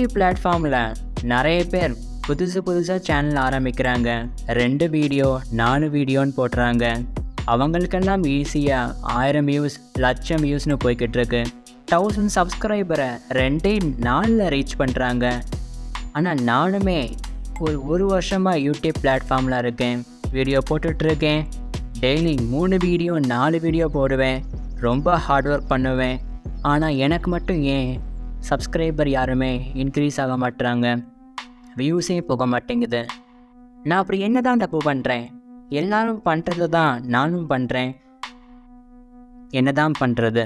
YouTube பிளாட்ஃபார்மில் நிறைய பேர் புதுசு புதுசாக சேனல் ஆரம்பிக்கிறாங்க ரெண்டு வீடியோ நாலு வீடியோன்னு போடுறாங்க அவங்களுக்கெல்லாம் ஈஸியாக ஆயிரம் வியூஸ் லட்சம் வியூஸ்னு போய்கிட்டு இருக்கு தௌசண்ட் சப்ஸ்கிரைபரை ரெண்டே நாளில் ரீச் பண்ணுறாங்க ஆனால் நானுமே ஒரு ஒரு வருஷமாக யூடியூப் பிளாட்ஃபார்மில் இருக்கேன் வீடியோ போட்டுட்ருக்கேன் டெய்லி மூணு வீடியோ நாலு வீடியோ போடுவேன் ரொம்ப ஹார்ட் ஒர்க் பண்ணுவேன் ஆனால் எனக்கு மட்டும் ஏன் சப்ஸ்கிரைபர் யாருமே இன்க்ரீஸ் ஆக மாட்டுறாங்க வியூஸே போக மாட்டேங்குது நான் அப்படி என்ன தான் தப்பு பண்ணுறேன் எல்லாரும் பண்ணுறது தான் நானும் பண்ணுறேன் என்ன தான் பண்ணுறது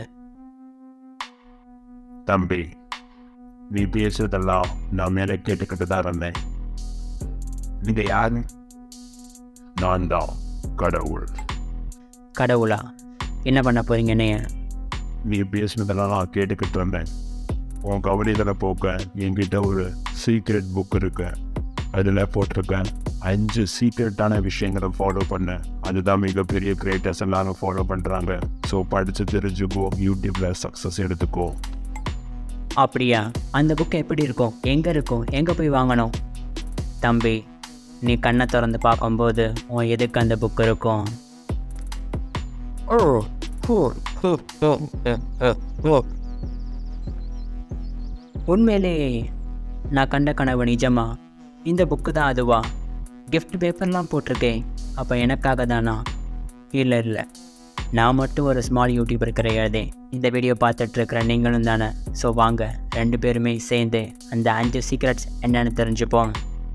தம்பி நீ பேசுறதெல்லாம் நான் மேலே கேட்டுக்கிட்டு தான் இருந்தேன் நீங்க யாரு நான் தான் கடவுள் கடவுளா என்ன பண்ண போகிறீங்கன்னே நீ பேசுனதெல்லாம் நான் கேட்டுக்கிட்டு இருந்தேன் உன் கவனிகளை போக்க என்கிட்ட ஒரு சீக்ரெட் புக் இருக்கு அதில் போட்டிருக்கேன் அஞ்சு சீக்ரெட்டான விஷயங்களை ஃபாலோ பண்ண அதுதான் மிகப்பெரிய கிரியேட்டர்ஸ் எல்லாரும் ஃபாலோ பண்ணுறாங்க ஸோ படித்து தெரிஞ்சுக்கோ யூடியூப்பில் சக்ஸஸ் எடுத்துக்கோ அப்படியா அந்த புக்கு எப்படி இருக்கும் எங்கே இருக்கும் எங்கே போய் வாங்கணும் தம்பி நீ கண்ணை திறந்து பார்க்கும்போது உன் எதுக்கு அந்த புக் இருக்கும் உண்மையிலே நான் கண்ட கனவு நிஜமா இந்த புக்கு தான் அதுவா கிஃப்ட் பேப்பர்லாம் போட்டிருக்கேன் அப்போ எனக்காக தானா இல்லை இல்லை நான் மட்டும் ஒரு ஸ்மால் யூடியூபர் கிடையாது இந்த வீடியோ பார்த்துட்டு இருக்கிற நீங்களும் தானே ஸோ வாங்க ரெண்டு பேருமே சேர்ந்து அந்த அஞ்சு சீக்ரெட்ஸ் என்னென்னு தெரிஞ்சுப்போம்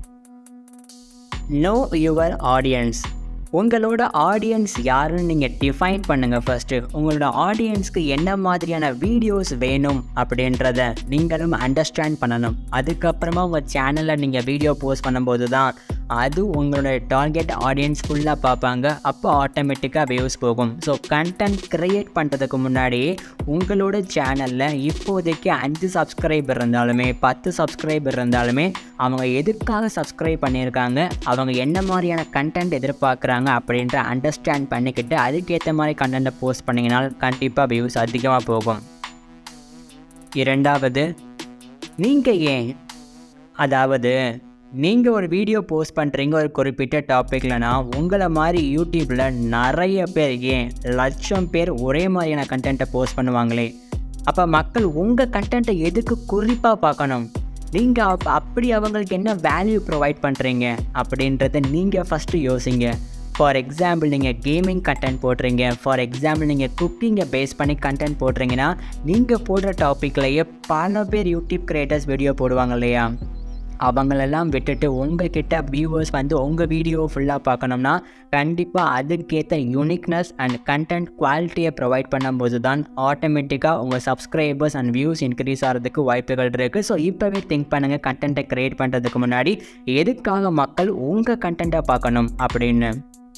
நோ யுவர் ஆடியன்ஸ் உங்களோட ஆடியன்ஸ் யாருன்னு நீங்கள் டிஃபைன் பண்ணுங்கள் ஃபஸ்ட்டு உங்களோட ஆடியன்ஸ்க்கு என்ன மாதிரியான வீடியோஸ் வேணும் அப்படின்றத நீங்களும் அண்டர்ஸ்டாண்ட் பண்ணணும் அதுக்கப்புறமா உங்கள் சேனலில் நீங்கள் வீடியோ போஸ்ட் பண்ணும்போது தான் அது உங்களோட டார்கெட் ஆடியன்ஸ் ஃபுல்லாக பார்ப்பாங்க அப்போ ஆட்டோமேட்டிக்காக வியூஸ் போகும் ஸோ கண்டென்ட் க்ரியேட் பண்ணுறதுக்கு முன்னாடியே உங்களோட சேனலில் இப்போதைக்கு அஞ்சு சப்ஸ்கிரைபர் இருந்தாலுமே பத்து சப்ஸ்கிரைபர் இருந்தாலுமே அவங்க எதுக்காக சப்ஸ்கிரைப் பண்ணியிருக்காங்க அவங்க என்ன மாதிரியான கண்டென்ட் எதிர்பார்க்குறாங்க அப்படின்ற அண்டர்ஸ்டாண்ட் பண்ணிக்கிட்டு அதுக்கேற்ற மாதிரி கண்டென்ட்டை போஸ்ட் பண்ணிங்கன்னா கண்டிப்பாக வியூஸ் அதிகமாக போகும் இரண்டாவது நீங்கள் ஏன் அதாவது நீங்கள் ஒரு வீடியோ போஸ்ட் பண்ணுறீங்க ஒரு குறிப்பிட்ட டாப்பிக்லனா உங்களை மாதிரி யூடியூப்பில் நிறைய பேர் ஏன் லட்சம் பேர் ஒரே மாதிரியான கண்டென்ட்டை போஸ்ட் பண்ணுவாங்களே அப்போ மக்கள் உங்கள் கண்டென்ட்டை எதுக்கு குறிப்பாக பார்க்கணும் நீங்கள் அப் அப்படி அவங்களுக்கு என்ன வேல்யூ ப்ரொவைட் பண்ணுறீங்க அப்படின்றத நீங்கள் ஃபஸ்ட்டு யோசிங்க ஃபார் எக்ஸாம்பிள் நீங்கள் கேமிங் கண்டென்ட் போடுறீங்க ஃபார் எக்ஸாம்பிள் நீங்கள் குக்கிங்கை பேஸ் பண்ணி கண்டென்ட் போடுறீங்கன்னா நீங்கள் போடுற டாப்பிக்லேயே பல பேர் யூடியூப் கிரியேட்டர்ஸ் வீடியோ போடுவாங்க இல்லையா அவங்களெல்லாம் விட்டுட்டு உங்ககிட்ட வியூவர்ஸ் வந்து உங்கள் வீடியோ ஃபுல்லாக பார்க்கணும்னா கண்டிப்பாக அதுக்கேற்ற யூனிக்னஸ் அண்ட் கண்டென்ட் குவாலிட்டியை ப்ரொவைட் பண்ணும்போது தான் ஆட்டோமேட்டிக்காக உங்கள் சப்ஸ்கிரைபர்ஸ் அண்ட் வியூஸ் இன்க்ரீஸ் ஆகிறதுக்கு வாய்ப்புகள் இருக்குது ஸோ இப்போவே திங்க் பண்ணுங்கள் கண்டென்ட்டை க்ரியேட் பண்ணுறதுக்கு முன்னாடி எதுக்காக மக்கள் உங்கள் கண்டென்ட்டை பார்க்கணும் அப்படின்னு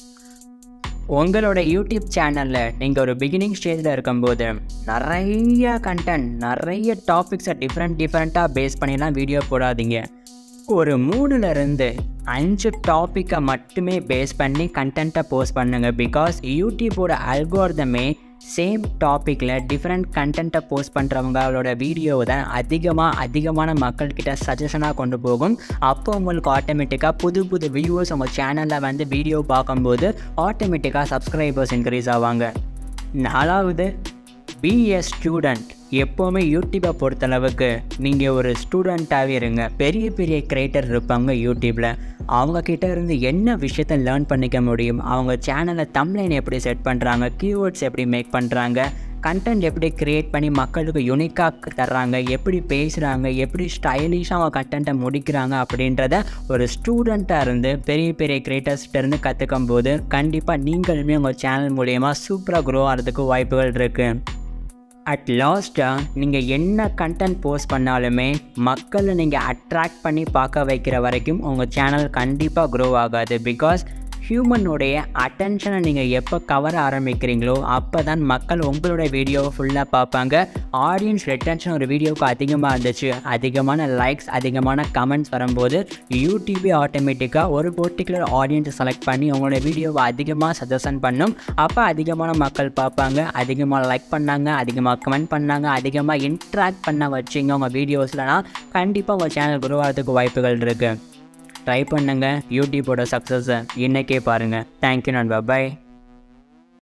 உங்களோட யூடியூப் சேனலில் நீங்கள் ஒரு பிகினிங் ஸ்டேஜில் இருக்கும்போது நிறைய கண்டென்ட் நிறைய டாபிக்ஸை டிஃப்ரெண்ட் டிஃப்ரெண்ட்டாக பேஸ் பண்ணிலாம் வீடியோ போடாதீங்க ஒரு மூணுலேருந்து அஞ்சு டாப்பிக்கை மட்டுமே பேஸ் பண்ணி கண்டென்ட்டை போஸ்ட் பண்ணுங்கள் பிகாஸ் யூடியூப்போட அல்கோர்தமே சேம் டாப்பிக்கில் டிஃப்ரெண்ட் கண்டென்ட்டை போஸ்ட் பண்ணுறவங்களோட வீடியோவை தான் அதிகமாக அதிகமான மக்கள்கிட்ட சஜஷனாக கொண்டு போகும் அப்போ உங்களுக்கு ஆட்டோமேட்டிக்காக புது புது வியூவர்ஸ் உங்கள் சேனலில் வந்து வீடியோ பார்க்கும்போது ஆட்டோமேட்டிக்காக சப்ஸ்கிரைபர்ஸ் இன்க்ரீஸ் ஆவாங்க நாலாவது பி எ ஸ்டூடெண்ட் எப்போவுமே யூடியூப்பை பொறுத்தளவுக்கு நீங்கள் ஒரு ஸ்டூடெண்ட்டாகவே இருங்க பெரிய பெரிய கிரியேட்டர் இருப்பாங்க யூடியூப்பில் அவங்க கிட்ட இருந்து என்ன விஷயத்த லேர்ன் பண்ணிக்க முடியும் அவங்க சேனலை தம்லைன் எப்படி செட் பண்ணுறாங்க கீவேர்ட்ஸ் எப்படி மேக் பண்ணுறாங்க கண்டென்ட் எப்படி க்ரியேட் பண்ணி மக்களுக்கு யூனிக்காக தர்றாங்க எப்படி பேசுகிறாங்க எப்படி ஸ்டைலிஷாக அவங்க கண்டென்ட்டை முடிக்கிறாங்க அப்படின்றத ஒரு ஸ்டூடெண்ட்டாக இருந்து பெரிய பெரிய கிரியேட்டர்ஸ்கிட்ட இருந்து கற்றுக்கும் போது கண்டிப்பாக நீங்களுமே உங்கள் சேனல் மூலயமா சூப்பராக க்ரோ ஆகிறதுக்கு வாய்ப்புகள் இருக்குது அட் லாஸ்ட்டாக நீங்கள் என்ன கண்டென்ட் போஸ்ட் பண்ணாலுமே மக்களை நீங்கள் அட்ராக்ட் பண்ணி பார்க்க வைக்கிற வரைக்கும் உங்கள் சேனல் கண்டிப்பாக க்ரோ ஆகாது பிகாஸ் ஹியூமனுடைய அட்டென்ஷனை நீங்கள் எப்போ கவர ஆரம்பிக்கிறீங்களோ அப்போ தான் மக்கள் உங்களோட வீடியோவை ஃபுல்லாக பார்ப்பாங்க ஆடியன்ஸ் ரெட்டன்ஷன் ஒரு வீடியோவுக்கு அதிகமாக இருந்துச்சு அதிகமான லைக்ஸ் அதிகமான கமெண்ட்ஸ் வரும்போது யூடியூபே ஆட்டோமேட்டிக்காக ஒரு பர்டிகுலர் ஆடியன்ஸை செலக்ட் பண்ணி உங்களோட வீடியோவை அதிகமாக சஜஷன் பண்ணும் அப்போ அதிகமான மக்கள் பார்ப்பாங்க அதிகமாக லைக் பண்ணாங்க அதிகமாக கமெண்ட் பண்ணாங்க அதிகமாக இன்ட்ராக்ட் பண்ண வச்சிங்க உங்கள் வீடியோஸ்லனா கண்டிப்பாக உங்கள் சேனல் குருவாகிறதுக்கு வாய்ப்புகள் இருக்குது ட்ரை பண்ணுங்கள் யூடியூபோட சக்ஸஸை இன்றைக்கே பாருங்கள் தேங்க்யூ நண்பா பை